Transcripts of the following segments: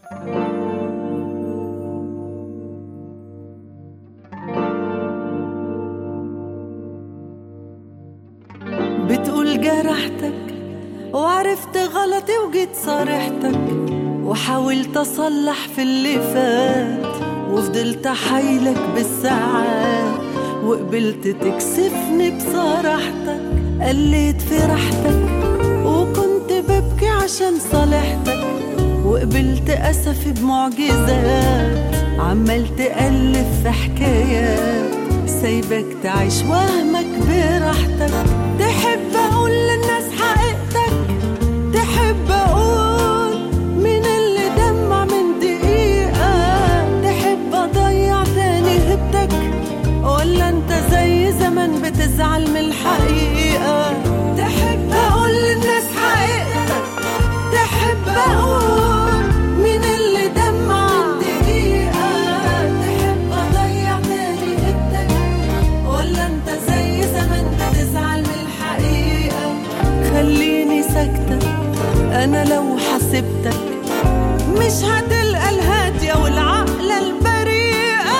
بتقول جرحتك وعرفت غلطي وجيت صارحتك وحاولت اصلح في اللي فات وفضلت احايلك بالساعات وقبلت تكسفني بصراحتك قليت في راحتك وكنت ببكي عشان صالحتك وقبلت اسفي بمعجزات عمال تألف في حكايات سايبك تعيش وهمك براحتك تحب اقول للناس حقيقتك تحب اقول مين اللي دمع من دقيقة تحب اضيع تاني هبتك ولا انت زي زمان بتزعل من الحقيقة تحب اقول للناس حقيقتك تحب اقول مين اللي دمع من دقيقة تحب اضيع تاني هبتك ولا انت زي زمان بتزعل من الحقيقة خليني ساكتة انا لو حسبتك مش هتلقى الهادية والعقلة البريئة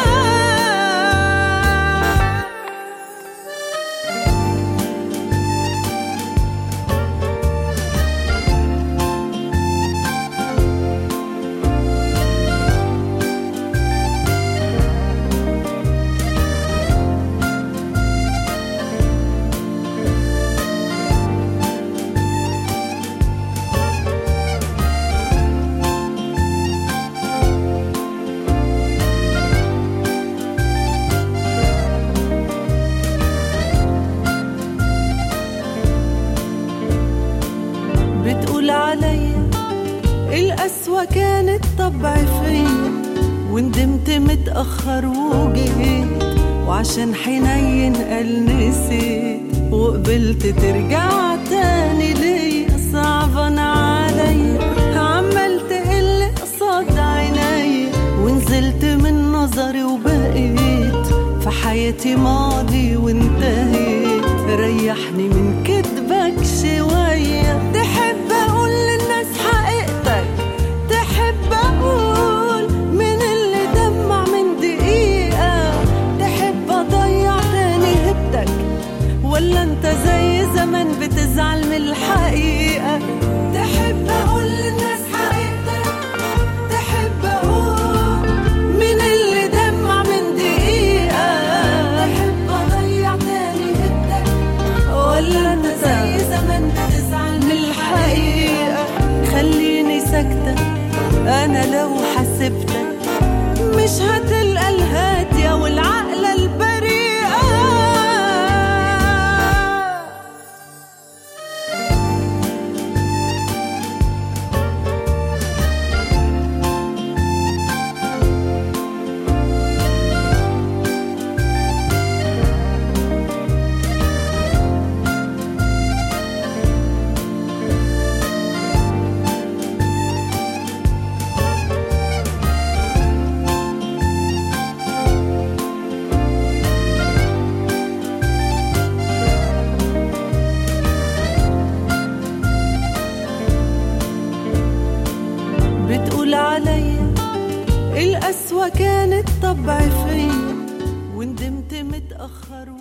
بتقول عليا القسوة كانت طبع فيا وندمت متأخر وجيت وعشان حنين قال نسيت وقبلت ترجع تاني ليا صعبان عليا عمال تقل قصاد عينيا ونزلت من نظري وبقيت في حياتي ماضي وانتهيت ريحني من كدبك شوية تحب أقول للناس حقيقتك تحب أقول من اللي دمع من دقيقة تحب أضيع تاني هبتك ولا انت زي زمان بتزعل من الحقيقة تحب أقول للناس حقيقتك تحب أقول من اللي دمع من دقيقة تحب أضيع تاني هبتك ولا انت زي زمان بتزعل من الحقيقة خليني ساكتة أنا لو حسبتك مش هتلقى الهادية والعقلة البريئة بتقول عليا القسوة كانت طبع فيا وندمت متأخر